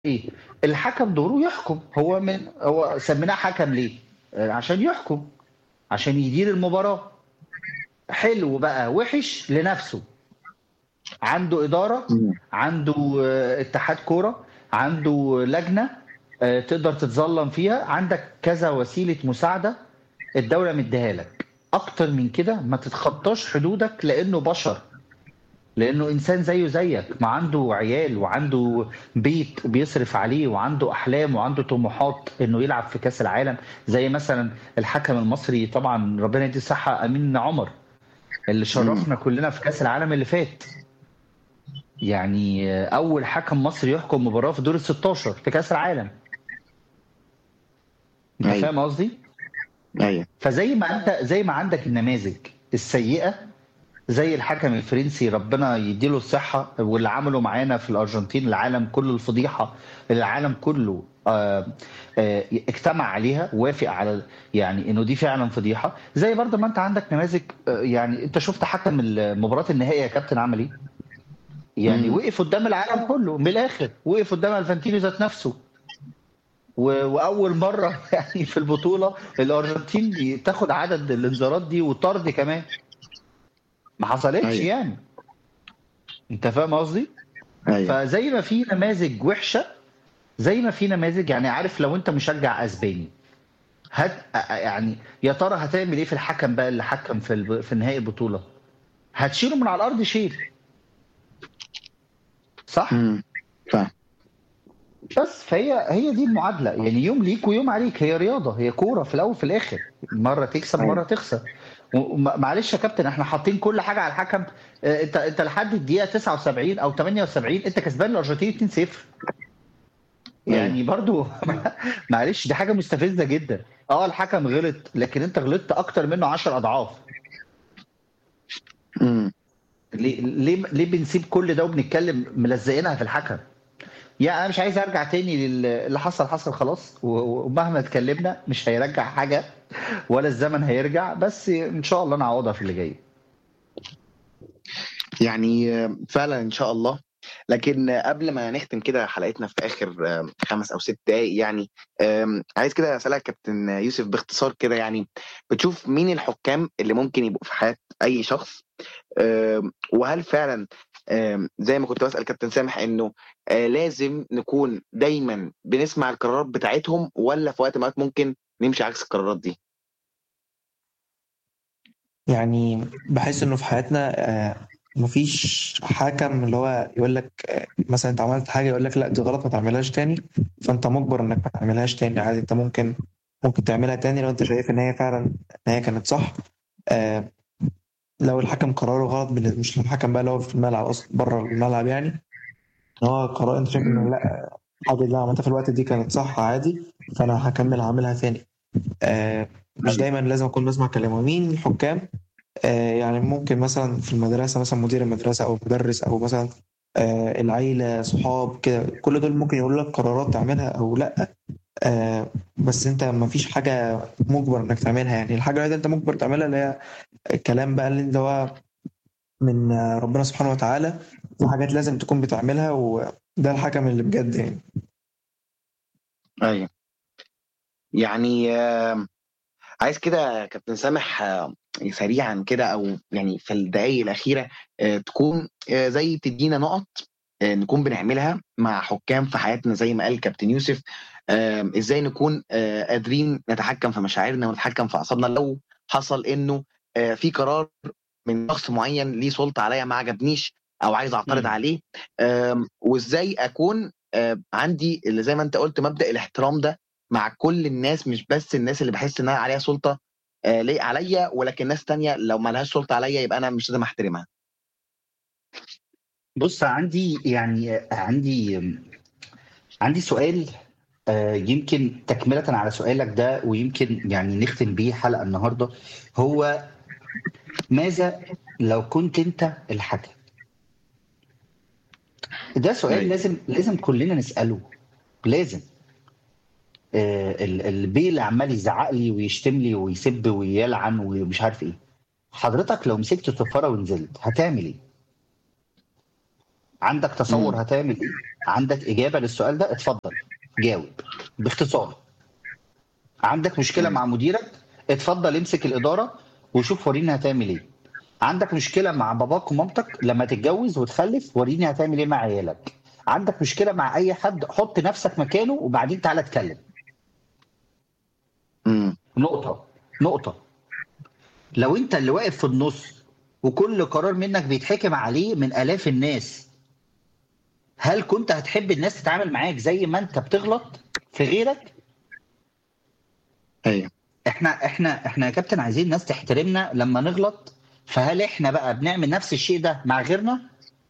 إيه الحكم دوره يحكم هو من هو سميناه حكم ليه؟ آه، عشان يحكم عشان يدير المباراة حلو بقى وحش لنفسه عنده إدارة مم. عنده آه، اتحاد كورة عنده لجنة آه، تقدر تتظلم فيها عندك كذا وسيلة مساعدة الدولة مديها لك أكتر من كده ما تتخطاش حدودك لأنه بشر لأنه إنسان زيه زيك ما عنده عيال وعنده بيت بيصرف عليه وعنده أحلام وعنده طموحات إنه يلعب في كأس العالم زي مثلا الحكم المصري طبعا ربنا يديه الصحة أمين عمر اللي شرفنا كلنا في كأس العالم اللي فات يعني اول حكم مصري يحكم مباراه في دور ال 16 في كاس العالم انت أيوة. فاهم قصدي ايوه فزي ما انت زي ما عندك النماذج السيئه زي الحكم الفرنسي ربنا يديله الصحه واللي عمله معانا في الارجنتين العالم كله الفضيحه العالم كله آه، آه، اجتمع عليها وافق على يعني انه دي فعلا فضيحه زي برضه ما انت عندك نماذج آه، يعني انت شفت حكم مباراه النهائي يا كابتن عمل ايه؟ يعني مم. وقف قدام العالم كله من الاخر وقف قدام الفانتينو ذات نفسه و- واول مره يعني في البطوله الارجنتين تاخد عدد الانذارات دي وطرد كمان ما حصلتش أيوة. يعني انت فاهم قصدي ايوه فزي ما في نماذج وحشه زي ما في نماذج يعني عارف لو انت مشجع اسباني هت يعني يا ترى هتعمل ايه في الحكم بقى اللي حكم في الب... في نهائي البطوله هتشيله من على الارض شيل صح مم. فاهم بس فهي هي دي المعادله يعني يوم ليك ويوم عليك هي رياضه هي كوره في الاول وفي الاخر مره تكسب أيوة. مره تخسر وم- معلش يا كابتن احنا حاطين كل حاجه على الحكم اه، انت انت لحد الدقيقه 79 او 78 انت كسبان الارجنتين 2-0 يعني برضو معلش دي حاجه مستفزه جدا اه الحكم غلط لكن انت غلطت اكتر منه 10 اضعاف مم. ليه ليه ليه بنسيب كل ده وبنتكلم ملزقينها في الحكم يعني انا مش عايز ارجع تاني لل- اللي حصل حصل خلاص و- ومهما اتكلمنا مش هيرجع حاجه ولا الزمن هيرجع بس ان شاء الله نعوضها في اللي جاي يعني آه، فعلا ان شاء الله لكن آه، قبل ما نختم كده حلقتنا في اخر آه، خمس او ست دقائق يعني آم، عايز كده اسالك كابتن يوسف باختصار كده يعني بتشوف مين الحكام اللي ممكن يبقوا في حياه اي شخص آم، وهل فعلا آم، زي ما كنت بسال كابتن سامح انه آه، لازم نكون دايما بنسمع القرارات بتاعتهم ولا في وقت ما ممكن نمشي عكس القرارات دي يعني بحس انه في حياتنا آه، مفيش حكم اللي هو يقول لك آه، مثلا انت عملت حاجه يقول لك لا دي غلط ما تعملهاش تاني فانت مجبر انك ما تعملهاش تاني عادي انت ممكن ممكن تعملها تاني لو انت شايف ان هي فعلا ان هي كانت صح آه، لو الحكم قراره غلط بالنسبة- مش الحكم بقى اللي هو في الملعب اصلا بره الملعب يعني ان هو قرار انت شايف انه لا الحاجه اللي عملتها في الوقت دي كانت صح عادي فانا هكمل اعملها تاني آه، مش دايما لازم اكون بسمع كلامه مين الحكام آه، يعني ممكن مثلا في المدرسة مثلا مدير المدرسة أو مدرس أو مثلا آه، العيلة صحاب كده كل دول ممكن يقولوا لك قرارات تعملها أو لأ آه، بس أنت ما فيش حاجة مجبر إنك تعملها يعني الحاجة الوحيدة اللي أنت مجبر تعملها اللي هي الكلام بقى اللي هو من آه، ربنا سبحانه وتعالى في حاجات لازم تكون بتعملها وده الحكم اللي بجد يعني ايوه يعني آم، عايز كده كابتن سامح آه، سريعا كده او يعني في الدقائق الاخيره آه، تكون آه، زي تدينا نقط آه، نكون بنعملها مع حكام في حياتنا زي ما قال كابتن يوسف آم، ازاي نكون آه، قادرين نتحكم في مشاعرنا ونتحكم في اعصابنا لو حصل انه آه، في قرار من شخص معين ليه سلطه عليا ما عجبنيش او عايز اعترض مم. عليه آم، وازاي اكون آه، عندي اللي زي ما انت قلت مبدا الاحترام ده مع كل الناس مش بس الناس اللي بحس انها عليها سلطه آه، ليه عليا ولكن ناس تانية لو ما لهاش سلطه عليا يبقى انا مش لازم احترمها بص عندي يعني عندي عندي سؤال آه، يمكن تكملة على سؤالك ده ويمكن يعني نختم بيه حلقة النهاردة هو ماذا لو كنت انت الحكم ده سؤال أيوة. لازم لازم كلنا نسأله لازم آه، ال- البي اللي عمال يزعق لي ويشتم لي ويسب ويلعن ومش عارف ايه حضرتك لو مسكت الطفاره ونزلت هتعمل ايه؟ عندك تصور مم. هتعمل ايه عندك اجابه للسؤال ده اتفضل جاوب باختصار عندك مشكله مم. مع مديرك اتفضل امسك الاداره وشوف وريني هتعمل ايه عندك مشكله مع باباك ومامتك لما تتجوز وتخلف وريني هتعمل ايه مع عيالك عندك مشكله مع اي حد حط نفسك مكانه وبعدين تعالى اتكلم مم. نقطه نقطه لو انت اللي واقف في النص وكل قرار منك بيتحكم عليه من الاف الناس هل كنت هتحب الناس تتعامل معاك زي ما انت بتغلط في غيرك ايوه احنا احنا احنا يا كابتن عايزين الناس تحترمنا لما نغلط فهل احنا بقى بنعمل نفس الشيء ده مع غيرنا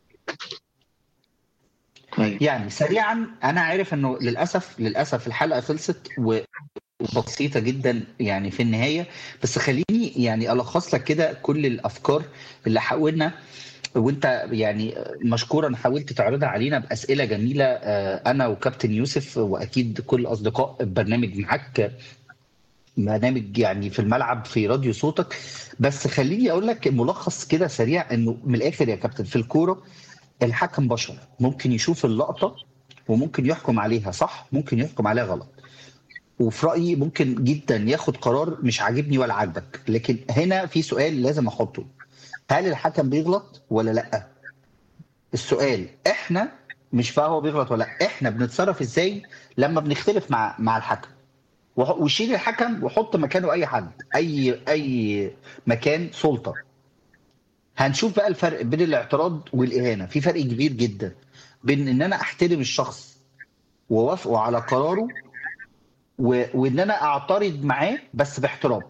ايوه يعني سريعا انا عارف انه للاسف للاسف الحلقه خلصت و- وبسيطه جدا يعني في النهايه بس خليني يعني الخص لك كده كل الافكار اللي حاولنا وانت يعني مشكورا حاولت تعرضها علينا باسئله جميله آه، انا وكابتن يوسف واكيد كل اصدقاء البرنامج معاك برنامج يعني في الملعب في راديو صوتك بس خليني اقول لك ملخص كده سريع انه من الاخر يا كابتن في الكوره الحكم بشر ممكن يشوف اللقطه وممكن يحكم عليها صح ممكن يحكم عليها غلط وفي رايي ممكن جدا ياخد قرار مش عاجبني ولا عاجبك لكن هنا في سؤال لازم احطه هل الحكم بيغلط ولا لا السؤال احنا مش بقى هو بيغلط ولا لا احنا بنتصرف ازاي لما بنختلف مع مع الحكم وح- وشيل الحكم وحط مكانه اي حد اي اي مكان سلطه هنشوف بقى الفرق بين الاعتراض والاهانه في فرق كبير جدا بين ان انا احترم الشخص ووافقه على قراره و... وان انا اعترض معاه بس باحترام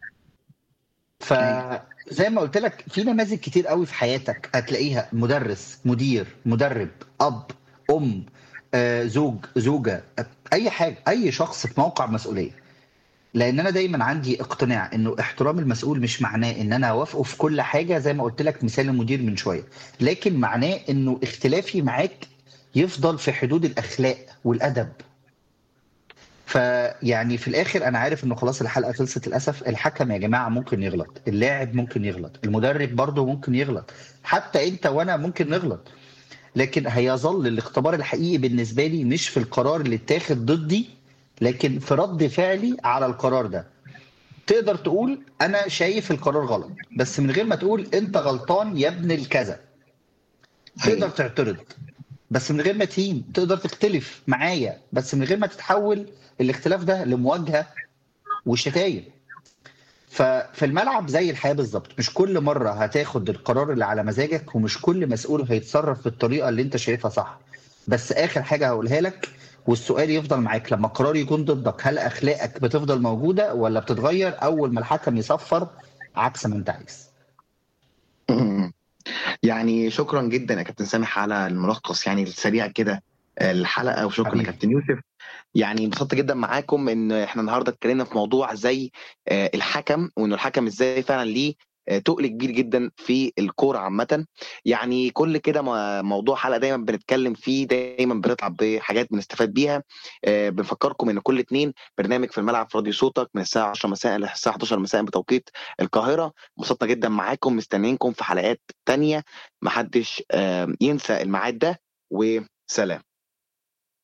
فزي ما قلت لك في نماذج كتير قوي في حياتك هتلاقيها مدرس مدير مدرب اب ام آه، زوج زوجه اي حاجه اي شخص في موقع مسؤوليه لان انا دايما عندي اقتناع انه احترام المسؤول مش معناه ان انا اوافقه في كل حاجه زي ما قلت لك مثال المدير من شويه لكن معناه انه اختلافي معاك يفضل في حدود الاخلاق والادب فيعني في الاخر انا عارف انه خلاص الحلقه خلصت للاسف الحكم يا جماعه ممكن يغلط اللاعب ممكن يغلط المدرب برضه ممكن يغلط حتى انت وانا ممكن نغلط لكن هيظل الاختبار الحقيقي بالنسبه لي مش في القرار اللي اتاخد ضدي لكن في رد فعلي على القرار ده تقدر تقول انا شايف القرار غلط بس من غير ما تقول انت غلطان يا ابن الكذا تقدر تعترض بس من غير ما تهين تقدر تختلف معايا بس من غير ما تتحول الاختلاف ده لمواجهه وشتايم ففي الملعب زي الحياه بالظبط مش كل مره هتاخد القرار اللي على مزاجك ومش كل مسؤول هيتصرف بالطريقه اللي انت شايفها صح بس اخر حاجه هقولها لك والسؤال يفضل معاك لما القرار يكون ضدك هل اخلاقك بتفضل موجوده ولا بتتغير اول ما الحكم يصفر عكس ما انت عايز يعني شكرا جدا يا كابتن سامح على الملخص يعني السريع كده الحلقه وشكرا حبيبي. يا كابتن يوسف يعني انبسطت جدا معاكم ان احنا النهارده اتكلمنا في موضوع زي آه، الحكم وانه الحكم ازاي فعلا ليه آه، تقل كبير جدا في الكوره عامه يعني كل كده م- موضوع حلقه دايما بنتكلم فيه دايما بنطلع بحاجات بنستفاد بيها آه، بنفكركم ان كل اتنين برنامج في الملعب في راديو صوتك من الساعه 10 مساء للساعه 11 مساء بتوقيت القاهره انبسطنا جدا معاكم مستنيينكم في حلقات تانية محدش آه، ينسى الميعاد ده وسلام